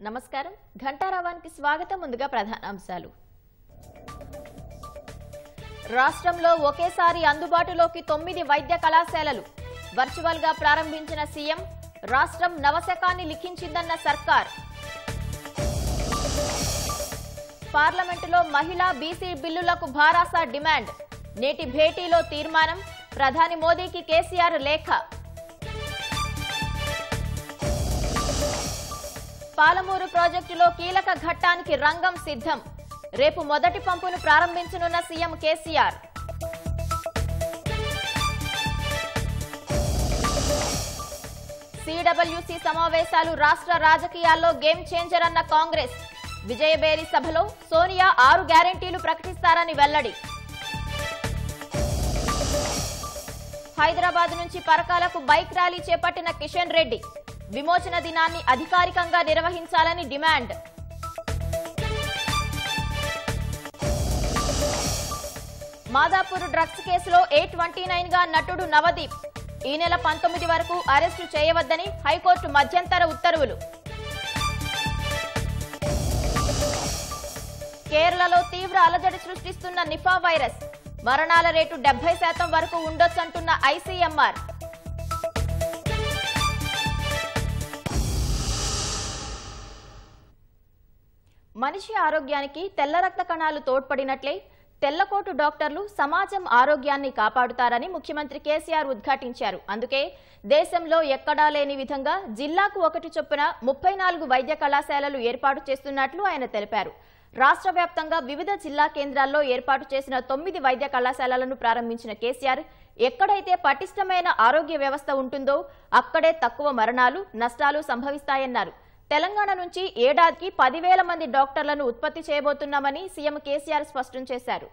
నమస్కారం ఘంటారావానికి స్వాగతం ముందుగా ప్రధానాంశాలు రాష్ట్రంలో ఒకేసారి అందుబాటులోకి తొమ్మిది వైద్య కళాశాలలు వర్చువల్ గా ప్రారంభించిన సీఎం రాష్ట్రం నవశకాన్ని లిఖించిందన్న సర్కార్ పార్లమెంటులో మహిళా బీసీ బిల్లులకు భారాస డిమాండ్ నేటి భేటీలో తీర్మానం ప్రధాని మోదీకి కేసీఆర్ లేఖ పాలమూరు ప్రాజెక్టులో కీలక ఘట్టానికి రంగం సిద్ధం రేపు మొదటి పంపును ప్రారంభించనున్న సీఎం కేసీఆర్ సిడబ్ల్యూసీ సమావేశాలు రాష్ట్ర రాజకీయాల్లో గేమ్ చేంజర్ అన్న కాంగ్రెస్ విజయబేరి సభలో సోనియా ఆరు గ్యారెంటీలు ప్రకటిస్తారని వెల్లడి హైదరాబాద్ నుంచి పరకాలకు బైక్ ర్యాలీ చేపట్టిన కిషన్ రెడ్డి విమోచన దినాన్ని అధికారికంగా నిర్వహించాలని డిమాండ్ మాదాపూర్ డ్రగ్స్ కేసులో ఏ ట్వంటీ నైన్ గా నటుడు నవదీప్ ఈ నెల పంతొమ్మిది వరకు అరెస్టు చేయవద్దని హైకోర్టు మధ్యంతర ఉత్తర్వులు కేరళలో తీవ్ర అలజడి సృష్టిస్తున్న నిఫా వైరస్ మరణాల రేటు డెబ్బై శాతం వరకు ఉండొచ్చంటున్న ఐసీఎంఆర్ మనిషి ఆరోగ్యానికి తెల్ల రక్త కణాలు తోడ్పడినట్లే తెల్లకోటు డాక్టర్లు సమాజం ఆరోగ్యాన్ని కాపాడుతారని ముఖ్యమంత్రి కేసీఆర్ ఉద్ఘాటించారు అందుకే దేశంలో ఎక్కడా లేని విధంగా జిల్లాకు ఒకటి చొప్పున ముప్పై నాలుగు వైద్య కళాశాలలు ఏర్పాటు చేస్తున్నట్లు ఆయన తెలిపారు రాష్ట్ర వ్యాప్తంగా వివిధ జిల్లా కేంద్రాల్లో ఏర్పాటు చేసిన తొమ్మిది వైద్య కళాశాలలను ప్రారంభించిన కేసీఆర్ ఎక్కడైతే పటిష్టమైన ఆరోగ్య వ్యవస్థ ఉంటుందో అక్కడే తక్కువ మరణాలు నష్టాలు సంభవిస్తాయన్నారు తెలంగాణ నుంచి ఏడాదికి పదివేల మంది డాక్టర్లను ఉత్పత్తి చేయబోతున్నామని సీఎం కేసీఆర్ స్పష్టం చేశారు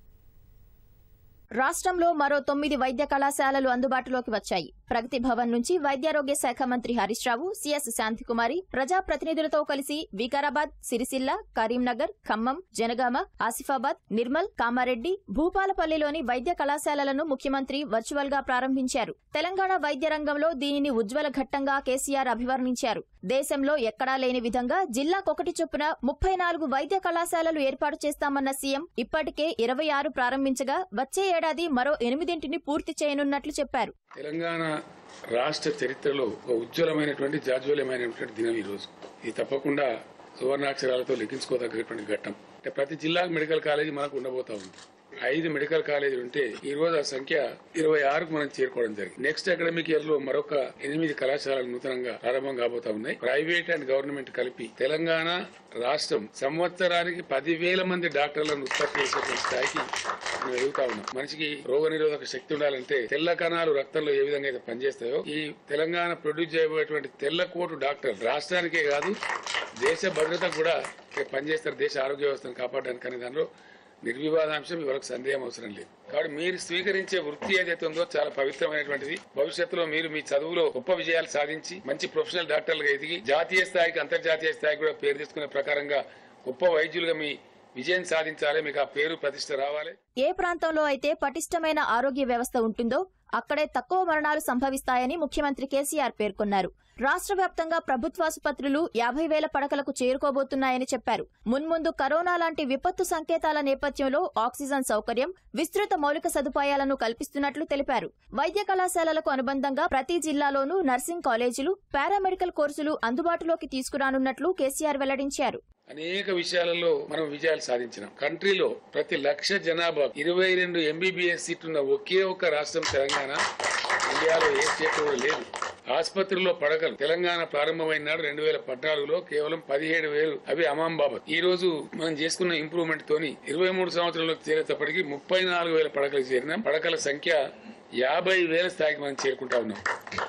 రాష్ట్రంలో మరో తొమ్మిది వైద్య కళాశాలలు అందుబాటులోకి వచ్చాయి ప్రగతి భవన్ నుంచి వైద్యారోగ్య శాఖ మంత్రి హరీష్ రావు సిఎస్ శాంతికుమారి ప్రజాప్రతినిధులతో కలిసి వికారాబాద్ సిరిసిల్ల కరీంనగర్ ఖమ్మం జనగామ ఆసిఫాబాద్ నిర్మల్ కామారెడ్డి భూపాలపల్లిలోని వైద్య కళాశాలలను ముఖ్యమంత్రి వర్చువల్ గా ప్రారంభించారు తెలంగాణ వైద్య రంగంలో దీనిని ఉజ్వల ఘట్టంగా కేసీఆర్ అభివర్ణించారు దేశంలో ఎక్కడా లేని విధంగా జిల్లాకొకటి చొప్పున ముప్పై నాలుగు వైద్య కళాశాలలు ఏర్పాటు చేస్తామన్న సీఎం ఇప్పటికే ఇరవై ఆరు ప్రారంభించగా వచ్చే ఏడాది మరో ఎనిమిదింటిని పూర్తి చేయనున్నట్లు చెప్పారు తెలంగాణ రాష్ట్ర చరిత్రలో ఒక ఉజ్వలమైనటువంటి జాజ్వల్యమైనటువంటి దినం ఈ రోజు ఇది తప్పకుండా సువర్ణాక్షరాలతో లెక్కించుకోదగ్గటువంటి ఘట్టం అంటే ప్రతి జిల్లాకు మెడికల్ కాలేజీ మనకు ఉండబోతా ఉంది ఐదు మెడికల్ కాలేజీలు ఉంటే ఈ రోజు ఆ సంఖ్య ఇరవై ఆరుకు మనం చేరుకోవడం జరిగింది నెక్స్ట్ అకాడమిక్ ఇయర్ లో మరొక ఎనిమిది కళాశాలలు నూతనంగా ప్రారంభం కాబోతా ఉన్నాయి ప్రైవేట్ అండ్ గవర్నమెంట్ కలిపి తెలంగాణ రాష్ట్రం సంవత్సరానికి పదివేల మంది డాక్టర్లను ఉత్పత్తి చేసేటువంటి స్థాయికి మనం ఎదుగుతా ఉన్నాం మనిషికి రోగ నిరోధక శక్తి ఉండాలంటే తెల్ల కణాలు రక్తంలో ఏ విధంగా అయితే పనిచేస్తాయో ఈ తెలంగాణ ప్రొడ్యూస్ చేయబోయేటువంటి తెల్ల కోటు డాక్టర్ రాష్ట్రానికే కాదు దేశ భద్రత కూడా పనిచేస్తారు దేశ ఆరోగ్య వ్యవస్థను కాపాడడానికి అనే దానిలో నిర్వివాదాంశం ఎవరికి సందేహం అవసరం లేదు కాబట్టి మీరు స్వీకరించే వృత్తి ఏదైతే ఉందో చాలా పవిత్రమైనటువంటిది భవిష్యత్తులో మీరు మీ చదువులో గొప్ప విజయాలు సాధించి మంచి ప్రొఫెషనల్ డాక్టర్లుగా ఎదిగి జాతీయ స్థాయికి అంతర్జాతీయ స్థాయికి కూడా పేరు తీసుకునే ప్రకారంగా గొప్ప వైద్యులుగా మీ విజయం సాధించాలి మీకు ఆ పేరు ప్రతిష్ట రావాలి ఏ ప్రాంతంలో అయితే పటిష్టమైన ఆరోగ్య వ్యవస్థ ఉంటుందో అక్కడే తక్కువ మరణాలు సంభవిస్తాయని ముఖ్యమంత్రి కేసీఆర్ పేర్కొన్నారు రాష్ట్ర వ్యాప్తంగా ప్రభుత్వాసుపత్రులు యాభై వేల పడకలకు చేరుకోబోతున్నాయని చెప్పారు మున్ముందు కరోనా లాంటి విపత్తు సంకేతాల నేపథ్యంలో ఆక్సిజన్ సౌకర్యం విస్తృత మౌలిక సదుపాయాలను కల్పిస్తున్నట్లు తెలిపారు వైద్య కళాశాలలకు అనుబంధంగా ప్రతి జిల్లాలోనూ నర్సింగ్ కాలేజీలు పారామెడికల్ కోర్సులు అందుబాటులోకి తీసుకురానున్నట్లు కేసీఆర్ వెల్లడించారు అనేక విషయాలలో మనం విజయాలు సాధించినాం కంట్రీలో ప్రతి లక్ష జనాభా ఇరవై రెండు ఎంబీబీఎస్ సీట్లున్న ఒకే ఒక్క రాష్ట్రం తెలంగాణ ఇండియాలో ఏ స్టేట్ కూడా లేదు ఆసుపత్రుల్లో పడకలు తెలంగాణ ప్రారంభమైన నాడు రెండు వేల పద్నాలుగులో కేవలం పదిహేడు వేలు అవి అమాంబాబత్ ఈ రోజు మనం చేసుకున్న ఇంప్రూవ్మెంట్ తోని ఇరవై మూడు సంవత్సరంలోకి చేరేటప్పటికి ముప్పై నాలుగు వేల పడకలకు చేరినాం పడకల సంఖ్య యాభై వేల స్థాయికి మనం చేరుకుంటా ఉన్నాం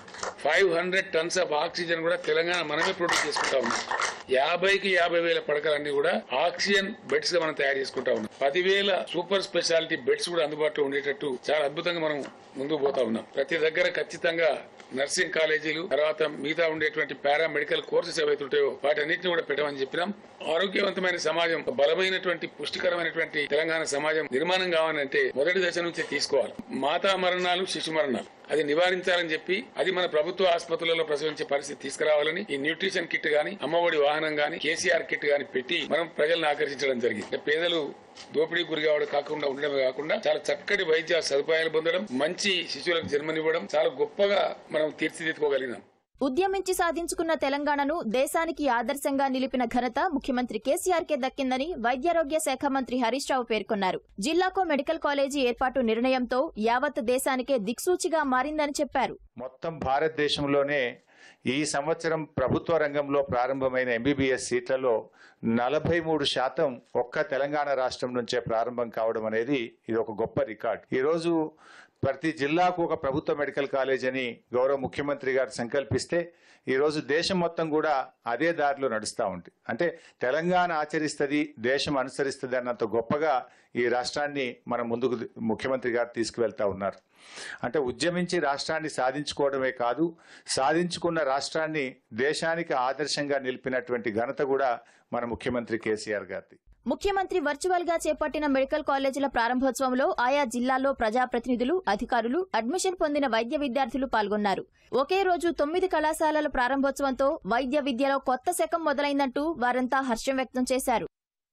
five hundred tons of oxygen కూడా తెలంగాణ మనమే ప్రొడ్యూస్ చేసుకుంటా ఉన్నాం యాభైకి యాభై వేల పడకలన్నీ కూడా ఆక్సిజన్ బెడ్స్ గా మనం తయారు చేసుకుంటా ఉన్నాం పదివేల సూపర్ స్పెషాలిటీ బెడ్స్ కూడా అందుబాటులో ఉండేటట్టు చాలా అద్భుతంగా మనం ముందుకు పోతా ఉన్నాం ప్రతి దగ్గర ఖచ్చితంగా నర్సింగ్ కాలేజీలు తర్వాత మిగతా ఉండేటువంటి పారామెడికల్ కోర్సెస్ ఏవైతే ఉంటాయో వాటన్నిటిని కూడా పెట్టమని చెప్పినాం ఆరోగ్యవంతమైన సమాజం ఒక బలమైనటువంటి పుష్టికరమైనటువంటి తెలంగాణ సమాజం నిర్మాణం కావాలంటే మొదటి దశ నుంచి తీసుకోవాలి మాతా మరణాలు శిశు మరణాలు అది నివారించాలని చెప్పి అది మన ప్రభుత్వ ఆసుపత్రులలో ప్రసవించే పరిస్థితి తీసుకురావాలని ఈ న్యూట్రిషన్ కిట్ గాని అమ్మఒడి వాహనం గాని కేసీఆర్ కిట్ గాని పెట్టి మనం ప్రజలను ఆకర్షించడం జరిగింది అంటే పేదలు దోపిడీ గురి కావడం కాకుండా ఉండడమే కాకుండా చాలా చక్కటి వైద్య సదుపాయాలు పొందడం మంచి శిశువులకు జన్మనివ్వడం చాలా గొప్పగా మనం తీర్చిదిద్దుకోగలిగినాం ఉద్యమించి సాధించుకున్న తెలంగాణను దేశానికి ఆదర్శంగా నిలిపిన ఘనత ముఖ్యమంత్రి కేసీఆర్ కే దక్కిందని వైద్యారోగ్య శాఖ మంత్రి హరీష్ రావు పేర్కొన్నారు జిల్లాకు మెడికల్ కాలేజీ ఏర్పాటు నిర్ణయంతో యావత్ దేశానికే దిక్సూచిగా మారిందని చెప్పారు మొత్తం భారతదేశంలోనే ఈ సంవత్సరం ప్రభుత్వ రంగంలో ప్రారంభమైన ఎంబీబీఎస్ సీట్లలో నలభై మూడు శాతం ఒక్క తెలంగాణ రాష్ట్రం నుంచే ప్రారంభం కావడం అనేది ఇది ఒక గొప్ప రికార్డ్ ఈరోజు ప్రతి జిల్లాకు ఒక ప్రభుత్వ మెడికల్ కాలేజ్ అని గౌరవ ముఖ్యమంత్రి గారు సంకల్పిస్తే ఈరోజు దేశం మొత్తం కూడా అదే దారిలో నడుస్తూ ఉంది అంటే తెలంగాణ ఆచరిస్తుంది దేశం అనుసరిస్తుంది అన్నంత గొప్పగా ఈ రాష్ట్రాన్ని మన ముందుకు ముఖ్యమంత్రి గారు తీసుకువెళ్తా ఉన్నారు అంటే ఉద్యమించి రాష్ట్రాన్ని సాధించుకోవడమే కాదు సాధించుకున్న రాష్ట్రాన్ని దేశానికి ఆదర్శంగా నిలిపినటువంటి ఘనత కూడా మన ముఖ్యమంత్రి కేసీఆర్ గారిది ముఖ్యమంత్రి వర్చువల్ గా చేపట్టిన మెడికల్ కాలేజీల ప్రారంభోత్సవంలో ఆయా జిల్లాల్లో ప్రజాప్రతినిధులు అధికారులు అడ్మిషన్ పొందిన వైద్య విద్యార్థులు పాల్గొన్నారు ఒకే రోజు తొమ్మిది కళాశాలల ప్రారంభోత్సవంతో వైద్య విద్యలో కొత్త శకం మొదలైందంటూ వారంతా హర్షం వ్యక్తం చేశారు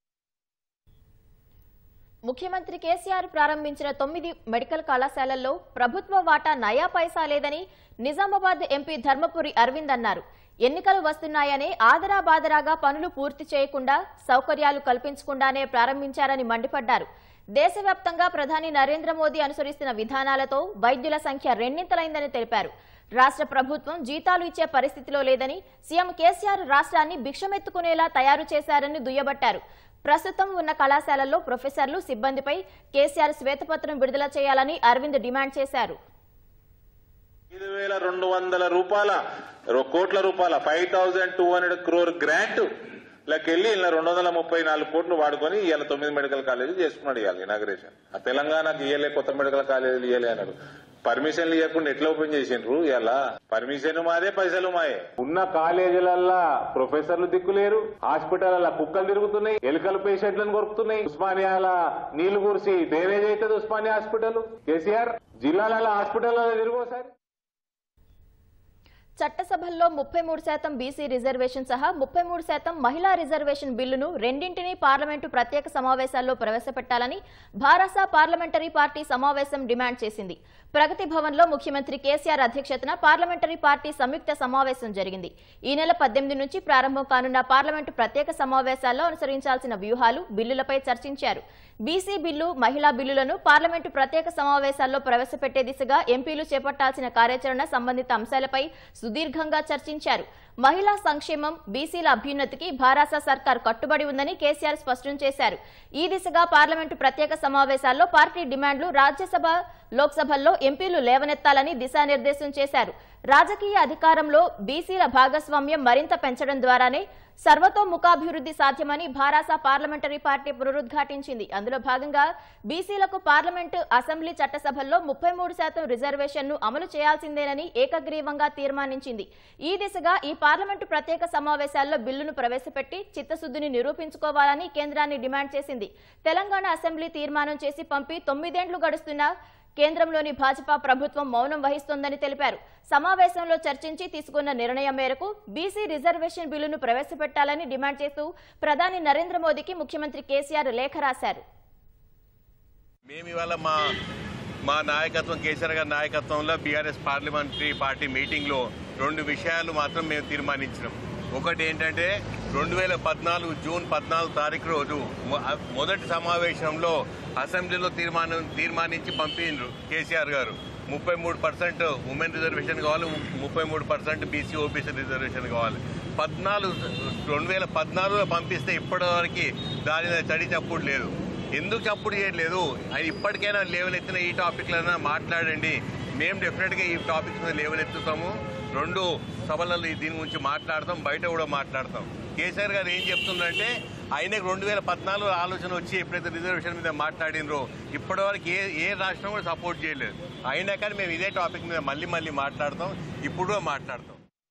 ముఖ్యమంత్రి కేసీఆర్ ప్రారంభించిన తొమ్మిది మెడికల్ కళాశాలల్లో ప్రభుత్వ వాటా నయా పైసా లేదని నిజామాబాద్ ఎంపీ ధర్మపురి అరవింద్ అన్నారు ఎన్నికలు వస్తున్నాయనే ఆదరా బాదరాగా పనులు పూర్తి చేయకుండా సౌకర్యాలు కల్పించకుండానే ప్రారంభించారని మండిపడ్డారు దేశవ్యాప్తంగా ప్రధాని నరేంద్ర మోదీ అనుసరిస్తున్న విధానాలతో వైద్యుల సంఖ్య రెండింతలైందని తెలిపారు రాష్ట్ర ప్రభుత్వం జీతాలు ఇచ్చే పరిస్థితిలో లేదని సీఎం కేసీఆర్ రాష్ట్రాన్ని భిక్షమెత్తుకునేలా తయారు చేశారని దుయ్యబట్టారు ప్రస్తుతం ఉన్న కళాశాలల్లో ప్రొఫెసర్లు సిబ్బందిపై కేసీఆర్ శ్వేతపత్రం విడుదల చేయాలని అరవింద్ డిమాండ్ చేశారు ఐదు వేల రెండు వందల రూపాయల రో- కోట్ల రూపాయల five thousand two hundred crore grant లకెళ్ళి ఇలా రెండు వందల ముప్పై నాలుగు కోట్లు వాడుకొని ఇవాళ తొమ్మిది మెడికల్ కాలేజీలు చేసుకున్నాడు ఇవాళ ఇనాగ్రేషన్ ఆ తెలంగాణకు ఇయ్యలే కొత్త మెడికల్ కాలేజీలు ఇయ్యలే అన్నాడు పర్మిషన్లు ఇవ్వకుండా ఎట్లా ఓపెన్ చేసిండ్రు ఇలా పర్మిషన్ మాదే పైసలు మాయే ఉన్న కాలేజీలల్లా ప్రొఫెసర్లు దిక్కులేరు హాస్పిటల్ కుక్కలు తిరుగుతున్నాయి ఎలుకల పేషెంట్లను కొరుకుతున్నాయి ఉస్మానియాల నీళ్లు కురిసి డ్రైనేజ్ అవుతుంది ఉస్మానియా హాస్పిటల్ కేసీఆర్ జిల్లాల హాస్పిటల్ తిరుగోసారి చట్టసభల్లో ముప్పై మూడు శాతం బీసీ రిజర్వేషన్ సహా ముప్పై మూడు శాతం మహిళా రిజర్వేషన్ బిల్లును రెండింటినీ పార్లమెంటు ప్రత్యేక సమావేశాల్లో ప్రవేశపెట్టాలని భారస పార్లమెంటరీ పార్టీ సమావేశం డిమాండ్ చేసింది ప్రగతి భవన్లో ముఖ్యమంత్రి కేసీఆర్ అధ్యక్షతన పార్లమెంటరీ పార్టీ సంయుక్త సమావేశం జరిగింది ఈ నెల పద్దెనిమిది నుంచి ప్రారంభం కానున్న పార్లమెంటు ప్రత్యేక సమావేశాల్లో అనుసరించాల్సిన వ్యూహాలు బిల్లులపై చర్చించారు బీసీ బిల్లు మహిళా బిల్లులను పార్లమెంటు ప్రత్యేక సమావేశాల్లో ప్రవేశపెట్టే దిశగా ఎంపీలు చేపట్టాల్సిన కార్యాచరణ సంబంధిత అంశాలపై సుదీర్ఘంగా చర్చించారు మహిళా సంక్షేమం బీసీల అభ్యున్నతికి భారాస సర్కార్ కట్టుబడి ఉందని కేసీఆర్ స్పష్టం చేశారు ఈ దిశగా పార్లమెంటు ప్రత్యేక సమావేశాల్లో పార్టీ డిమాండ్లు రాజ్యసభ లోక్సభల్లో ఎంపీలు లేవనెత్తాలని దిశానిర్దేశం చేశారు రాజకీయ అధికారంలో బీసీల భాగస్వామ్యం మరింత పెంచడం ద్వారానే సర్వతోముఖాభివృద్ధి సాధ్యమని భారాస పార్లమెంటరీ పార్టీ పునరుద్ఘాటించింది అందులో భాగంగా బీసీలకు పార్లమెంటు అసెంబ్లీ చట్టసభల్లో ముప్పై మూడు శాతం రిజర్వేషన్ను అమలు చేయాల్సిందేనని ఏకగ్రీవంగా తీర్మానించింది ఈ దిశగా ఈ పార్లమెంటు ప్రత్యేక సమావేశాల్లో బిల్లును ప్రవేశపెట్టి చిత్తశుద్ధిని నిరూపించుకోవాలని కేంద్రాన్ని డిమాండ్ చేసింది తెలంగాణ అసెంబ్లీ తీర్మానం చేసి పంపి తొమ్మిదేండ్లు గడుస్తున్నా కేంద్రంలోని భాజపా ప్రభుత్వం మౌనం వహిస్తోందని తెలిపారు సమావేశంలో చర్చించి తీసుకున్న నిర్ణయం మేరకు బీసీ రిజర్వేషన్ బిల్లును ప్రవేశపెట్టాలని డిమాండ్ చేస్తూ ప్రధాని నరేంద్ర మోదీకి ముఖ్యమంత్రి కేసీఆర్ లేఖ రాశారు మేము ఇవాళ మా మా నాయకత్వం కేసీఆర్ గారి నాయకత్వంలో బీఆర్ఎస్ పార్లమెంటరీ పార్టీ మీటింగ్లో రెండు విషయాలు మాత్రం మేము తీర్మానించినాం ఒకటి ఏంటంటే రెండు వేల పద్నాలుగు జూన్ పద్నాలుగు తారీఖు రోజు మొ- మొదటి సమావేశంలో అసెంబ్లీలో తీర్మానం తీర్మానించి పంపిండ్రు కేసీఆర్ గారు ముప్పై మూడు పర్సెంట్ ఉమెన్ రిజర్వేషన్ కావాలి ముప్పై మూడు పర్సెంట్ బీసీ ఓబీసీ రిజర్వేషన్ కావాలి పద్నాలుగు రెండు వేల పద్నాలుగులో పంపిస్తే ఇప్పటివరకు దాని మీద చడి చప్పుడు లేదు ఎందుకు చప్పుడు చేయట్లేదు అది ఇప్పటికైనా లేవనెత్తిన ఈ టాపిక్లైనా మాట్లాడండి మేము డెఫినెట్గా ఈ టాపిక్స్ మీద లేవనెత్తుతాము రెండు సభలలో ఈ దీని గురించి మాట్లాడతాం బయట కూడా మాట్లాడతాం కేసీఆర్ గారు ఏం చెప్తుందంటే ఆయనకు రెండు వేల పద్నాలుగు ఆలోచన వచ్చి ఎప్పుడైతే రిజర్వేషన్ మీద మాట్లాడినరో ఇప్పటివరకు ఏ ఏ రాష్ట్రం కూడా సపోర్ట్ చేయలేదు అయినా కానీ మేము ఇదే టాపిక్ మీద మళ్ళీ మళ్ళీ మాట్లాడతాం ఇప్పుడు కూడా మాట్లాడతాం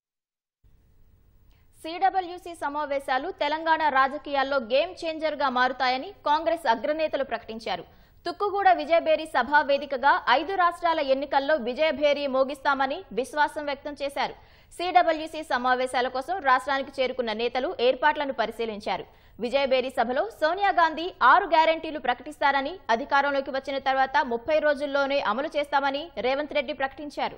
సిడబ్ల్యూసీ సమావేశాలు తెలంగాణ రాజకీయాల్లో గేమ్ చేంజర్ గా మారుతాయని కాంగ్రెస్ అగ్రనేతలు ప్రకటించారు తుక్కుగూడ విజయభేరి సభా వేదికగా ఐదు రాష్ట్రాల ఎన్నికల్లో విజయభేరి మోగిస్తామని విశ్వాసం వ్యక్తం చేశారు సిడబ్ల్యూసీ సమావేశాల కోసం రాష్ట్రానికి చేరుకున్న నేతలు ఏర్పాట్లను పరిశీలించారు విజయభేరి సభలో సోనియా గాంధీ ఆరు గ్యారంటీలు ప్రకటిస్తారని అధికారంలోకి వచ్చిన తర్వాత ముప్పై రోజుల్లోనే అమలు చేస్తామని రేవంత్ రెడ్డి ప్రకటించారు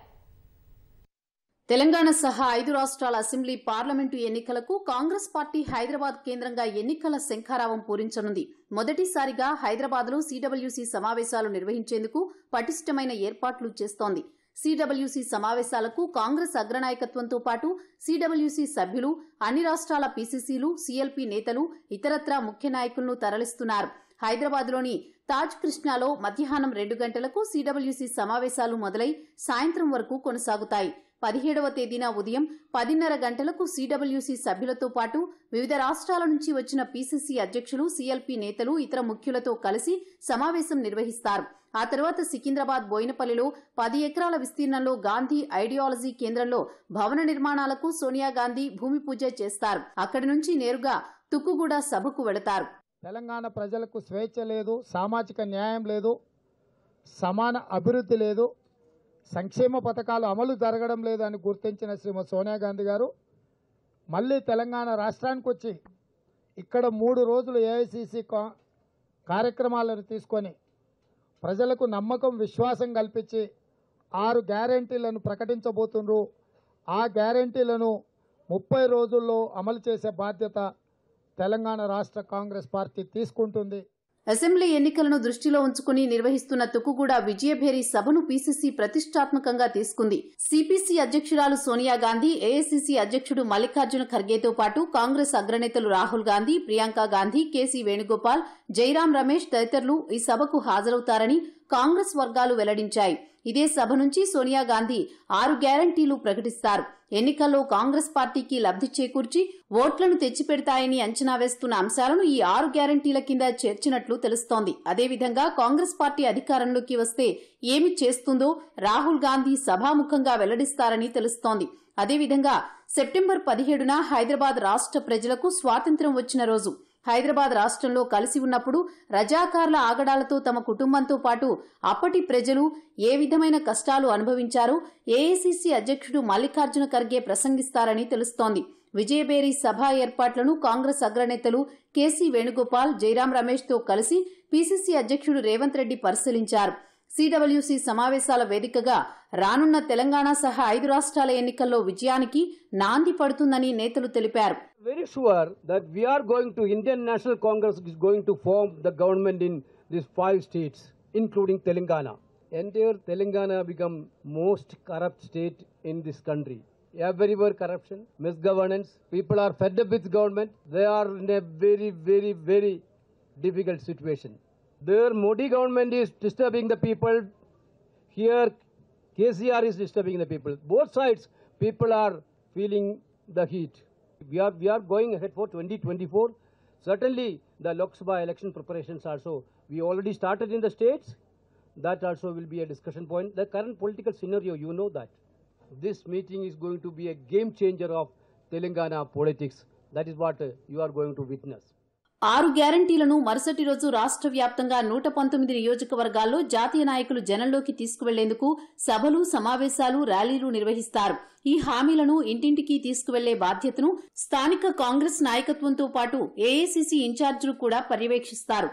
తెలంగాణ సహా ఐదు రాష్ట్రాల అసెంబ్లీ పార్లమెంటు ఎన్నికలకు కాంగ్రెస్ పార్టీ హైదరాబాద్ కేంద్రంగా ఎన్నికల శంఖారావం పూరించనుంది మొదటిసారిగా హైదరాబాద్లో సీడబ్ల్యూసీ సమావేశాలు నిర్వహించేందుకు పటిష్టమైన ఏర్పాట్లు చేస్తోంది సీడబ్ల్యూసీ సమావేశాలకు కాంగ్రెస్ అగ్రనాయకత్వంతో పాటు సీడబ్ల్యూసీ సభ్యులు అన్ని రాష్ట్రాల పీసీసీలు సీఎల్పీ నేతలు ఇతరత్రా ముఖ్య నాయకులను తరలిస్తున్నారు హైదరాబాద్లోని తాజ్ కృష్ణాలో మధ్యాహ్నం రెండు గంటలకు సీడబ్ల్యూసీ సమావేశాలు మొదలై సాయంత్రం వరకు కొనసాగుతాయి పదిహేడవ తేదీన ఉదయం పదిన్నర గంటలకు సీడబ్ల్యూసీ సభ్యులతో పాటు వివిధ రాష్ట్రాల నుంచి వచ్చిన పీసీసీ అధ్యక్షులు సీఎల్పీ నేతలు ఇతర ముఖ్యులతో కలిసి సమావేశం నిర్వహిస్తారు ఆ తర్వాత సికింద్రాబాద్ బోయినపల్లిలో పది ఎకరాల విస్తీర్ణంలో గాంధీ ఐడియాలజీ కేంద్రంలో భవన నిర్మాణాలకు సోనియా గాంధీ భూమి పూజ చేస్తారు అక్కడి నుంచి నేరుగా తుక్కుగూడ సభకు వెళతారు తెలంగాణ ప్రజలకు స్వేచ్ఛ లేదు సామాజిక న్యాయం లేదు సమాన అభివృద్ధి లేదు సంక్షేమ పథకాలు అమలు జరగడం లేదు అని గుర్తించిన శ్రీమతి సోనియా గాంధీ గారు మళ్ళీ తెలంగాణ రాష్ట్రానికి వచ్చి ఇక్కడ మూడు రోజులు ఏఐసిసి కార్యక్రమాలను తీసుకొని ప్రజలకు నమ్మకం విశ్వాసం కల్పించి ఆరు గ్యారంటీలను ప్రకటించబోతుండ్రు ఆ గ్యారంటీలను ముప్పై రోజుల్లో అమలు చేసే బాధ్యత తెలంగాణ రాష్ట్ర కాంగ్రెస్ పార్టీ తీసుకుంటుంది అసెంబ్లీ ఎన్నికలను దృష్టిలో ఉంచుకుని నిర్వహిస్తున్న తుక్కుగూడ విజయభేరి సభను పీసీసీ ప్రతిష్టాత్మకంగా తీసుకుంది సిపిసి అధ్యక్షురాలు సోనియా గాంధీ ఏఐసిసి అధ్యక్షుడు మల్లికార్జున ఖర్గేతో పాటు కాంగ్రెస్ అగ్రనేతలు రాహుల్ గాంధీ ప్రియాంక గాంధీ కేసీ వేణుగోపాల్ జైరాం రమేష్ తదితరులు ఈ సభకు హాజరవుతారని కాంగ్రెస్ వర్గాలు వెల్లడించాయి ఇదే సభ నుంచి సోనియా గాంధీ ఆరు గ్యారంటీలు ప్రకటిస్తారు ఎన్నికల్లో కాంగ్రెస్ పార్టీకి లబ్ధి చేకూర్చి ఓట్లను తెచ్చిపెడతాయని అంచనా వేస్తున్న అంశాలను ఈ ఆరు గ్యారంటీల కింద చేర్చినట్లు తెలుస్తోంది అదేవిధంగా కాంగ్రెస్ పార్టీ అధికారంలోకి వస్తే ఏమి చేస్తుందో రాహుల్ గాంధీ సభాముఖంగా వెల్లడిస్తారని తెలుస్తోంది అదేవిధంగా సెప్టెంబర్ పదిహేడున హైదరాబాద్ రాష్ట్ర ప్రజలకు స్వాతంత్ర్యం వచ్చిన రోజు హైదరాబాద్ రాష్ట్రంలో కలిసి ఉన్నప్పుడు రజాకార్ల ఆగడాలతో తమ కుటుంబంతో పాటు అప్పటి ప్రజలు ఏ విధమైన కష్టాలు అనుభవించారో ఏఐసిసి అధ్యక్షుడు మల్లికార్జున ఖర్గే ప్రసంగిస్తారని తెలుస్తోంది విజయబేరి సభ ఏర్పాట్లను కాంగ్రెస్ అగ్రనేతలు కేసీ వేణుగోపాల్ జైరాం రమేష్తో కలిసి పీసీసీ అధ్యక్షుడు రేవంత్ రెడ్డి పరిశీలించారు సిడబ్ల్యూసీ సమావేశాల వేదికగా రానున్న తెలంగాణ సహా ఐదు రాష్ట్రాల ఎన్నికల్లో విజయానికి నాంది పడుతుందని నేతలు తెలిపారు very sure that we are going to Indian National Congress is going to form the government in these five states, including Telangana. Entire Telangana become most corrupt state in this country. Everywhere corruption, misgovernance. People are fed up with government. They are in a very, very, very difficult situation. Their Modi government is disturbing the people. Here, KCR is disturbing the people. Both sides, people are feeling the heat. We are, we are going ahead for 2024. Certainly, the Lok Sabha election preparations also, we already started in the states. That also will be a discussion point. The current political scenario, you know that. This meeting is going to be a game changer of Telangana politics. That is what uh, you are going to witness. ఆరు గ్యారంటీలను మరుసటి రోజు రాష్ట్ర వ్యాప్తంగా నూట పంతొమ్మిది నియోజకవర్గాల్లో జాతీయ నాయకులు జనంలోకి తీసుకువెళ్లేందుకు సభలు సమావేశాలు ర్యాలీలు నిర్వహిస్తారు ఈ హామీలను ఇంటింటికి తీసుకువెళ్లే బాధ్యతను స్థానిక కాంగ్రెస్ నాయకత్వంతో పాటు ఏఐసిసి ఇన్ఛార్జీలు కూడా పర్యవేక్షిస్తారు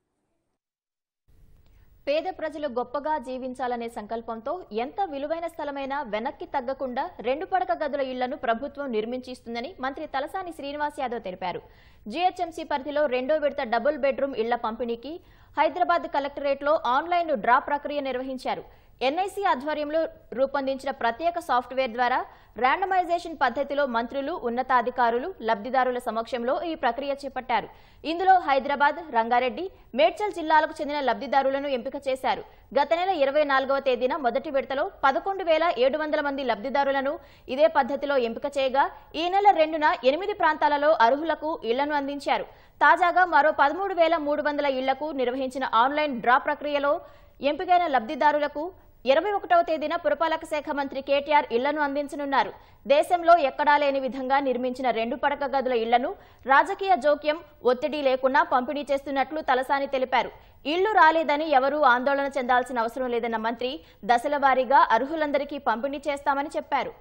పేద ప్రజలు గొప్పగా జీవించాలనే సంకల్పంతో ఎంత విలువైన స్థలమైనా వెనక్కి తగ్గకుండా రెండు పడక గదుల ఇళ్లను ప్రభుత్వం నిర్మించిస్తుందని మంత్రి తలసాని శ్రీనివాస్ యాదవ్ తెలిపారు జీహెచ్ఎంసీ పరిధిలో రెండో విడత డబుల్ బెడ్రూమ్ ఇళ్ల పంపిణీకి హైదరాబాద్ కలెక్టరేట్లో ఆన్లైన్ డ్రా ప్రక్రియ నిర్వహించారు ఎన్ఐసి ఆధ్వర్యంలో రూపొందించిన ప్రత్యేక సాఫ్ట్వేర్ ద్వారా ర్యాండమైజేషన్ పద్ధతిలో మంత్రులు ఉన్నతాధికారులు లబ్ధిదారుల సమక్షంలో ఈ ప్రక్రియ చేపట్టారు ఇందులో హైదరాబాద్ రంగారెడ్డి మేడ్చల్ జిల్లాలకు చెందిన లబ్ధిదారులను ఎంపిక చేశారు గత నెల ఇరవై నాలుగవ తేదీన మొదటి విడతలో పదకొండు వేల ఏడు వందల మంది లబ్ధిదారులను ఇదే పద్ధతిలో ఎంపిక చేయగా ఈ నెల రెండున ఎనిమిది ప్రాంతాలలో అర్హులకు ఇళ్లను అందించారు తాజాగా మరో పదమూడు వేల మూడు వందల ఇళ్లకు నిర్వహించిన ఆన్లైన్ డ్రా ప్రక్రియలో ఎంపికైన లబ్ధిదారులకు ఇరవై ఒకటవ తేదీన పురపాలక శాఖ మంత్రి కేటీఆర్ ఇళ్లను అందించనున్నారు దేశంలో ఎక్కడా లేని విధంగా నిర్మించిన రెండు పడక గదుల ఇళ్లను రాజకీయ జోక్యం ఒత్తిడి లేకుండా పంపిణీ చేస్తున్నట్లు తలసాని తెలిపారు ఇళ్లు రాలేదని ఎవరూ ఆందోళన చెందాల్సిన అవసరం లేదన్న మంత్రి దశల వారీగా అర్హులందరికీ పంపిణీ చేస్తామని చెప్పారు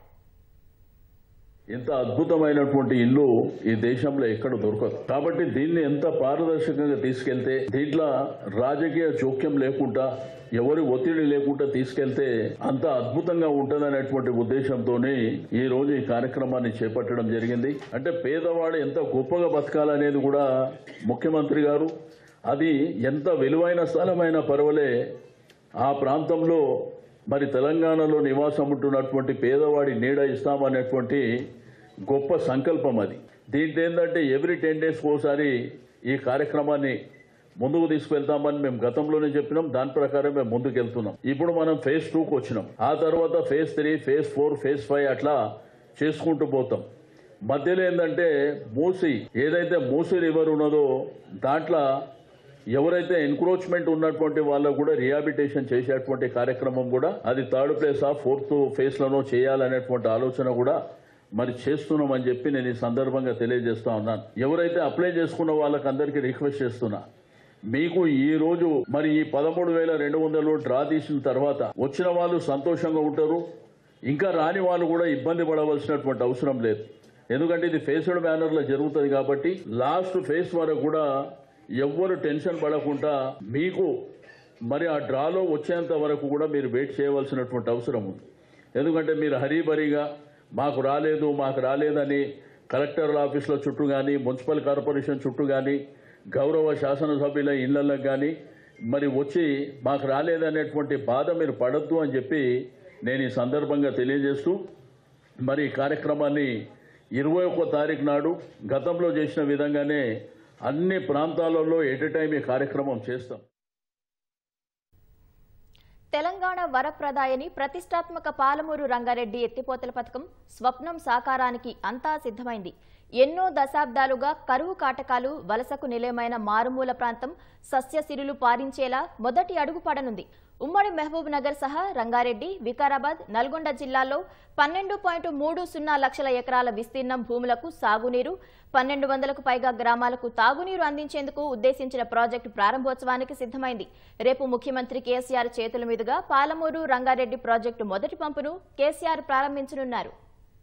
ఇంత అద్భుతమైనటువంటి ఇల్లు ఈ దేశంలో ఎక్కడ దొరకదు కాబట్టి దీన్ని ఎంత పారదర్శకంగా తీసుకెళ్తే దీంట్లో రాజకీయ జోక్యం లేకుండా ఎవరి ఒత్తిడి లేకుండా తీసుకెళ్తే అంత అద్భుతంగా ఉంటుందనేటువంటి ఉద్దేశంతోనే ఈ రోజు ఈ కార్యక్రమాన్ని చేపట్టడం జరిగింది అంటే పేదవాడు ఎంత గొప్పగా బతకాలనేది కూడా ముఖ్యమంత్రి గారు అది ఎంత విలువైన స్థలమైన పర్వాలే ఆ ప్రాంతంలో మరి తెలంగాణలో నివాసం ఉంటున్నటువంటి పేదవాడి నీడ ఇస్తామనేటువంటి గొప్ప సంకల్పం అది దీంట్లో ఏంటంటే ఎవ్రీ టెన్ డేస్ ఒకసారి ఈ కార్యక్రమాన్ని ముందుకు తీసుకెళ్తామని మేము గతంలోనే చెప్పినాం దాని ప్రకారం మేము ముందుకు వెళ్తున్నాం ఇప్పుడు మనం ఫేజ్ టూకి వచ్చినాం ఆ తర్వాత phase three phase four phase five అట్లా చేసుకుంటూ పోతాం మధ్యలో ఏంటంటే మూసి ఏదైతే మూసి రివర్ ఉన్నదో దాంట్లో ఎవరైతే ఎన్క్రోచ్మెంట్ ఉన్నటువంటి వాళ్ళకు కూడా రిహాబిటేషన్ చేసేటువంటి కార్యక్రమం కూడా అది థర్డ్ ప్లేస్ ఆ ఫోర్త్ ఫేజ్ లోనో చేయాలనేటువంటి ఆలోచన కూడా మరి చేస్తున్నామని చెప్పి నేను ఈ సందర్భంగా తెలియజేస్తా ఉన్నాను ఎవరైతే అప్లై చేసుకున్న వాళ్ళకి అందరికీ రిక్వెస్ట్ చేస్తున్నా మీకు ఈ రోజు మరి ఈ పదమూడు వేల రెండు వందలు డ్రా తీసిన తర్వాత వచ్చిన వాళ్ళు సంతోషంగా ఉంటారు ఇంకా రాని వాళ్ళు కూడా ఇబ్బంది పడవలసినటువంటి అవసరం లేదు ఎందుకంటే ఇది ఫేస్డ్ మేనర్ లో జరుగుతుంది కాబట్టి లాస్ట్ ఫేస్ వరకు కూడా ఎవ్వరు టెన్షన్ పడకుండా మీకు మరి ఆ డ్రాలో వచ్చేంత వరకు కూడా మీరు వెయిట్ చేయవలసినటువంటి అవసరం ఉంది ఎందుకంటే మీరు హరీబరీగా మాకు రాలేదు మాకు రాలేదని కలెక్టర్ ఆఫీసుల చుట్టూ కానీ మున్సిపల్ కార్పొరేషన్ చుట్టూ కానీ గౌరవ శాసనసభ్యుల ఇళ్లకు కానీ మరి వచ్చి మాకు రాలేదనేటువంటి బాధ మీరు పడద్దు అని చెప్పి నేను ఈ సందర్భంగా తెలియజేస్తూ మరి ఈ కార్యక్రమాన్ని ఇరవై ఒక్క తారీఖు నాడు గతంలో చేసిన విధంగానే అన్ని ప్రాంతాలలో ఎట్ టైం ఈ కార్యక్రమం చేస్తాం తెలంగాణ వరప్రదాయని ప్రతిష్టాత్మక పాలమూరు రంగారెడ్డి ఎత్తిపోతల పథకం స్వప్నం సాకారానికి అంతా సిద్ధమైంది ఎన్నో దశాబ్దాలుగా కరువు కాటకాలు వలసకు నిలయమైన మారుమూల ప్రాంతం సస్యసిరులు పారించేలా మొదటి అడుగు పడనుంది ఉమ్మడి మహబూబ్ నగర్ సహా రంగారెడ్డి వికారాబాద్ నల్గొండ జిల్లాల్లో పన్నెండు పాయింట్ మూడు సున్నా లక్షల ఎకరాల విస్తీర్ణం భూములకు సాగునీరు పన్నెండు వందలకు పైగా గ్రామాలకు తాగునీరు అందించేందుకు ఉద్దేశించిన ప్రాజెక్టు ప్రారంభోత్సవానికి సిద్ధమైంది రేపు ముఖ్యమంత్రి కేసీఆర్ చేతుల మీదుగా పాలమూరు రంగారెడ్డి ప్రాజెక్టు మొదటి పంపును కేసీఆర్ ప్రారంభించనున్నారు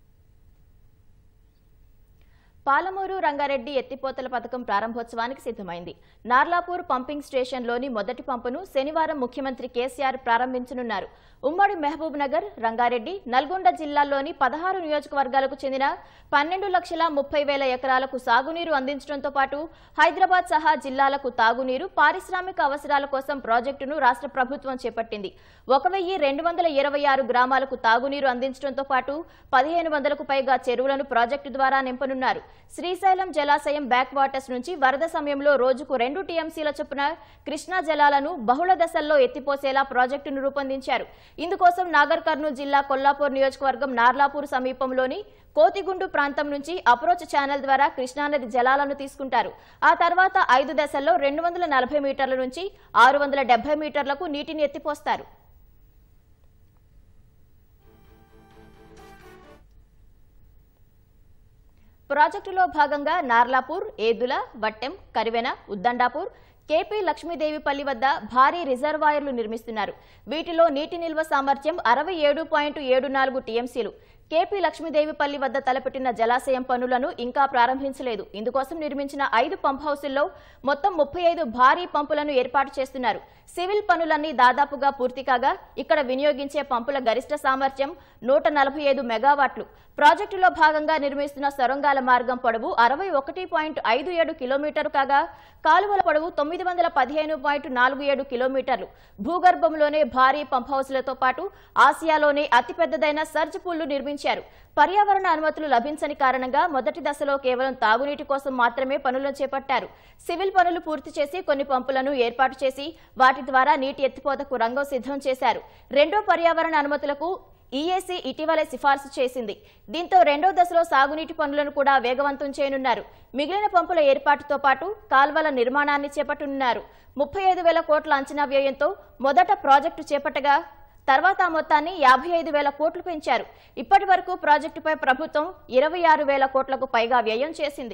పాలమూరు రంగారెడ్డి ఎత్తిపోతల పథకం ప్రారంభోత్సవానికి సిద్ధమైంది నార్లాపూర్ పంపింగ్ స్టేషన్లోని మొదటి పంపును శనివారం ముఖ్యమంత్రి కేసీఆర్ ప్రారంభించనున్నారు ఉమ్మడి మహబూబ్ నగర్ రంగారెడ్డి నల్గొండ జిల్లాల్లోని పదహారు నియోజకవర్గాలకు చెందిన పన్నెండు లక్షల ముప్పై వేల ఎకరాలకు సాగునీరు అందించడంతో పాటు హైదరాబాద్ సహా జిల్లాలకు తాగునీరు పారిశ్రామిక అవసరాల కోసం ప్రాజెక్టును రాష్ట్ర ప్రభుత్వం చేపట్టింది ఒక వెయ్యి రెండు వందల ఇరవై ఆరు గ్రామాలకు తాగునీరు అందించడంతో పాటు పదిహేను వందలకు పైగా చెరువులను ప్రాజెక్టు ద్వారా నింపనున్నారు శ్రీశైలం జలాశయం బ్యాక్ వాటర్స్ నుంచి వరద సమయంలో రోజుకు రెండు టీఎంసీల చొప్పున కృష్ణా జలాలను బహుళ దశల్లో ఎత్తిపోసేలా ప్రాజెక్టును రూపొందించారు ఇందుకోసం నాగర్ కర్నూలు జిల్లా కొల్లాపూర్ నియోజకవర్గం నార్లాపూర్ సమీపంలోని కోతిగుండు ప్రాంతం నుంచి అప్రోచ్ ఛానల్ ద్వారా కృష్ణానది జలాలను తీసుకుంటారు ఆ తర్వాత ఐదు దశల్లో రెండు వందల నలభై మీటర్ల నుంచి ఆరు వందల డెబ్బై మీటర్లకు నీటిని ఎత్తిపోస్తారు ప్రాజెక్టులో భాగంగా నార్లాపూర్ ఏదుల వట్టెం కరివెన ఉద్దండాపూర్ కేపీ లక్ష్మీదేవిపల్లి వద్ద భారీ రిజర్వాయర్లు నిర్మిస్తున్నారు వీటిలో నీటి నిల్వ సామర్థ్యం అరవై ఏడు పాయింట్ ఏడు నాలుగు టీఎంసీలు కేపీ లక్ష్మీదేవిపల్లి వద్ద తలపెట్టిన జలాశయం పనులను ఇంకా ప్రారంభించలేదు ఇందుకోసం నిర్మించిన ఐదు పంప్ హౌసుల్లో మొత్తం ముప్పై ఐదు భారీ పంపులను ఏర్పాటు చేస్తున్నారు సివిల్ పనులన్నీ దాదాపుగా పూర్తి కాగా ఇక్కడ వినియోగించే పంపుల గరిష్ట సామర్థ్యం నూట నలభై ఐదు మెగావాట్లు ప్రాజెక్టులో భాగంగా నిర్మిస్తున్న సొరంగాల మార్గం పొడవు అరవై ఒకటి పాయింట్ ఐదు ఏడు కిలోమీటరు కాగా కాలువల పొడవు తొమ్మిది వందల పదిహేను పాయింట్ నాలుగు ఏడు కిలోమీటర్లు భూగర్భంలోనే భారీ పంప్ హౌస్లతో పాటు ఆసియాలోనే అతిపెద్దదైన సర్జ్ పూల్లు నిర్మించారు పర్యావరణ అనుమతులు లభించని కారణంగా మొదటి దశలో కేవలం తాగునీటి కోసం మాత్రమే పనులను చేపట్టారు సివిల్ పనులు పూర్తి చేసి కొన్ని పంపులను ఏర్పాటు చేసి వాటి ద్వారా నీటి ఎత్తిపోతకు రంగం సిద్ధం చేశారు రెండో పర్యావరణ అనుమతులకు ఈఏసీ ఇటీవలే సిఫార్సు చేసింది దీంతో రెండో దశలో సాగునీటి పనులను కూడా వేగవంతం చేయనున్నారు మిగిలిన పంపుల ఏర్పాటుతో పాటు కాల్వల నిర్మాణాన్ని చేపట్టనున్నారు ముప్పై ఐదు వేల కోట్ల అంచనా వ్యయంతో మొదట ప్రాజెక్టు చేపట్టగా తర్వాత ఆ మొత్తాన్ని యాభై ఐదు వేల కోట్లు పెంచారు ఇప్పటి వరకు ప్రాజెక్టుపై ప్రభుత్వం ఇరవై ఆరు వేల కోట్లకు పైగా వ్యయం చేసింది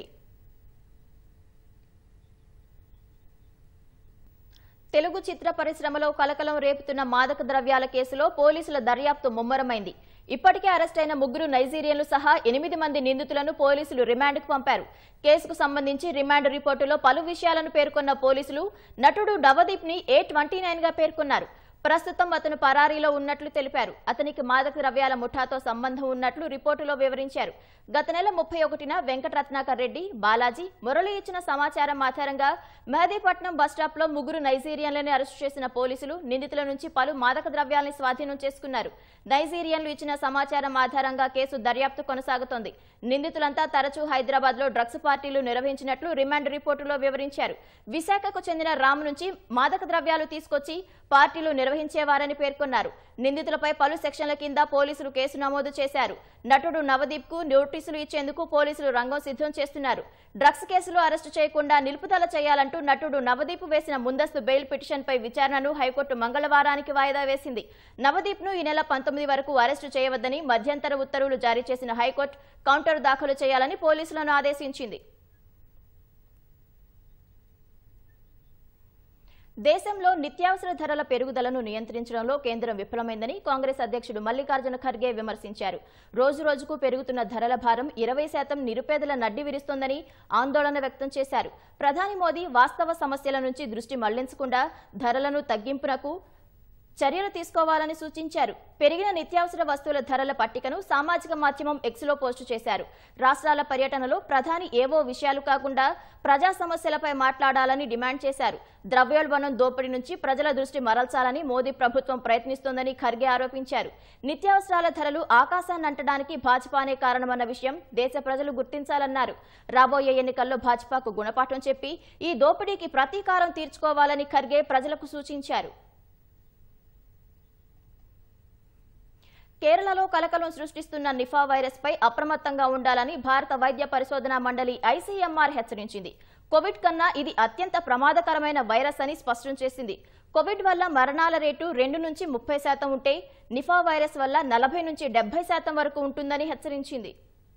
తెలుగు చిత్ర పరిశ్రమలో కలకలం రేపుతున్న మాదక ద్రవ్యాల కేసులో పోలీసుల దర్యాప్తు ముమ్మరమైంది ఇప్పటికే అరెస్టైన ముగ్గురు నైజీరియన్లు సహా ఎనిమిది మంది నిందితులను పోలీసులు రిమాండ్కు పంపారు కేసుకు సంబంధించి రిమాండ్ రిపోర్టులో పలు విషయాలను పేర్కొన్న పోలీసులు నటుడు నవదీప్ ని ఏ ట్వంటీ నైన్ గా పేర్కొన్నారు ప్రస్తుతం అతను పరారీలో ఉన్నట్లు తెలిపారు అతనికి మాదక ద్రవ్యాల ముఠాతో సంబంధం ఉన్నట్లు రిపోర్టులో వివరించారు గత నెల ముప్పై ఒకటిన వెంకటరత్నాకర్ రెడ్డి బాలాజీ మురళి ఇచ్చిన సమాచారం ఆధారంగా మెహదీపట్నం బస్టాప్ లో ముగ్గురు నైజీరియన్లను అరెస్టు చేసిన పోలీసులు నిందితుల నుంచి పలు మాదక ద్రవ్యాల్ని స్వాధీనం చేసుకున్నారు నైజీరియన్లు ఇచ్చిన సమాచారం ఆధారంగా కేసు దర్యాప్తు కొనసాగుతోంది నిందితులంతా తరచూ హైదరాబాద్ లో డ్రగ్స్ పార్టీలు నిర్వహించినట్లు రిమాండ్ రిపోర్టులో వివరించారు విశాఖకు చెందిన రామ్ నుంచి మాదక ద్రవ్యాలు తీసుకొచ్చి పార్టీలు నిర్వహించేవారని పేర్కొన్నారు నిందితులపై పలు సెక్షన్ల కింద పోలీసులు కేసు నమోదు చేశారు నటుడు నవదీప్ కు నోటీసులు ఇచ్చేందుకు పోలీసులు రంగం సిద్ధం చేస్తున్నారు డ్రగ్స్ కేసులో అరెస్టు చేయకుండా నిలుపుదల చేయాలంటూ నటుడు నవదీప్ వేసిన ముందస్తు బెయిల్ పిటిషన్ పై విచారణను హైకోర్టు మంగళవారానికి వాయిదా వేసింది నవదీప్ ను ఈ నెల పంతొమ్మిది వరకు అరెస్టు చేయవద్దని మధ్యంతర ఉత్తర్వులు జారీ చేసిన హైకోర్టు కౌంటర్ దాఖలు చేయాలని పోలీసులను ఆదేశించింది దేశంలో నిత్యావసర ధరల పెరుగుదలను నియంత్రించడంలో కేంద్రం విఫలమైందని కాంగ్రెస్ అధ్యక్షుడు మల్లికార్జున ఖర్గే విమర్శించారు రోజు రోజుకు పెరుగుతున్న ధరల భారం ఇరవై శాతం నిరుపేదల నడ్డి విరుస్తోందని ఆందోళన వ్యక్తం చేశారు ప్రధాని మోదీ వాస్తవ సమస్యల నుంచి దృష్టి మళ్లించకుండా ధరలను తగ్గింపునకు చర్యలు తీసుకోవాలని సూచించారు పెరిగిన నిత్యావసర వస్తువుల ధరల పట్టికను సామాజిక మాధ్యమం ఎక్స్లో పోస్టు చేశారు రాష్ట్రాల పర్యటనలో ప్రధాని ఏవో విషయాలు కాకుండా ప్రజా సమస్యలపై మాట్లాడాలని డిమాండ్ చేశారు ద్రవ్యోల్బణం దోపిడీ నుంచి ప్రజల దృష్టి మరల్చాలని మోదీ ప్రభుత్వం ప్రయత్నిస్తోందని ఖర్గే ఆరోపించారు నిత్యావసరాల ధరలు ఆకాశాన్ని అంటడానికి భాజపానే కారణమన్న విషయం దేశ ప్రజలు గుర్తించాలన్నారు రాబోయే ఎన్నికల్లో భాజపాకు గుణపాఠం చెప్పి ఈ దోపిడీకి ప్రతీకారం తీర్చుకోవాలని ఖర్గే ప్రజలకు సూచించారు కేరళలో కలకలం సృష్టిస్తున్న నిఫా వైరస్ పై అప్రమత్తంగా ఉండాలని భారత వైద్య పరిశోధనా మండలి ఐసీఎంఆర్ హెచ్చరించింది కోవిడ్ కన్నా ఇది అత్యంత ప్రమాదకరమైన వైరస్ అని స్పష్టం చేసింది కోవిడ్ వల్ల మరణాల రేటు రెండు నుంచి ముప్పై శాతం ఉంటే నిఫా వైరస్ వల్ల నలభై నుంచి డెబ్బై శాతం వరకు ఉంటుందని హెచ్చరించింది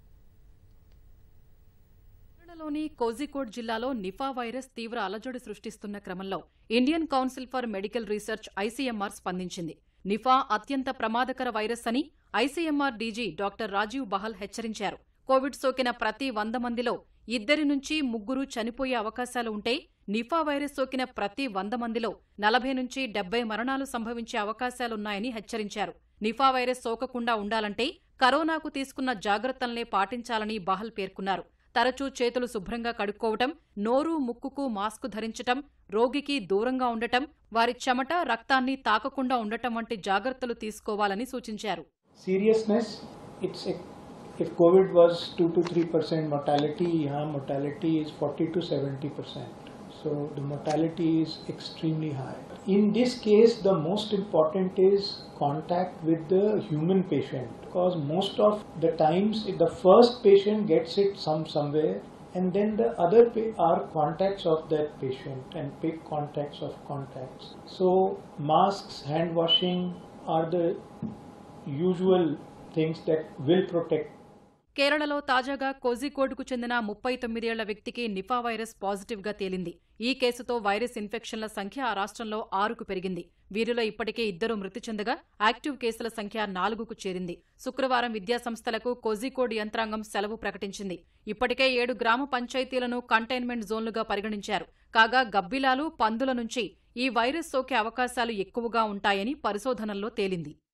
కేరళలోని కోజికోడ్ జిల్లాలో నిఫా వైరస్ తీవ్ర అలజడి సృష్టిస్తున్న క్రమంలో Indian Council for Medical Research ICMR స్పందించింది నిఫా అత్యంత ప్రమాదకర వైరస్ అని ICMR DG doctor Rajiv Bahl హెచ్చరించారు కోవిడ్ సోకిన ప్రతి వంద మందిలో ఇద్దరి నుంచి ముగ్గురు చనిపోయే అవకాశాలు ఉంటే నిఫా వైరస్ సోకిన ప్రతి వంద మందిలో నలభై నుంచి డెబ్బై మరణాలు సంభవించే అవకాశాలున్నాయని హెచ్చరించారు నిఫా వైరస్ సోకకుండా ఉండాలంటే కరోనాకు తీసుకున్న జాగ్రత్తల్నే పాటించాలని బహల్ పేర్కొన్నారు తరచూ చేతులు శుభ్రంగా కడుక్కోవటం నోరు ముక్కుకు మాస్కు ధరించటం రోగికి దూరంగా ఉండటం వారి చెమట రక్తాన్ని తాకకుండా ఉండటం వంటి జాగ్రత్తలు తీసుకోవాలని సూచించారు seriousness it's a, if covid was 2 to 3 percent mortality यहाँ mortality is 40 to 70 percent so the mortality is extremely high in this case the most important is contact with the human patient because most of the times if the first patient gets it some somewhere and then the other pa- are contacts of that patient and big contacts of contacts so masks hand washing are the usual things that will protect కేరళలో తాజాగా కోజికోడ్కు చెందిన ముప్పై తొమ్మిదేళ్ల వ్యక్తికి Nipah virus పాజిటివ్గా తేలింది ఈ కేసుతో వైరస్ ఇన్ఫెక్షన్ల సంఖ్య ఆ రాష్ట్రంలో ఆరుకు పెరిగింది వీరిలో ఇప్పటికే ఇద్దరు మృతి చెందగా యాక్టివ్ కేసుల సంఖ్య నాలుగుకు చేరింది శుక్రవారం విద్యాసంస్థలకు కోజికోడ్ యంత్రాంగం సెలవు ప్రకటించింది ఇప్పటికే ఏడు గ్రామ పంచాయతీలను కంటైన్మెంట్ జోన్లుగా పరిగణించారు కాగా గబ్బిలాలు పందుల నుంచి ఈ వైరస్ సోకే అవకాశాలు ఎక్కువగా ఉంటాయని పరిశోధనల్లో తేలింది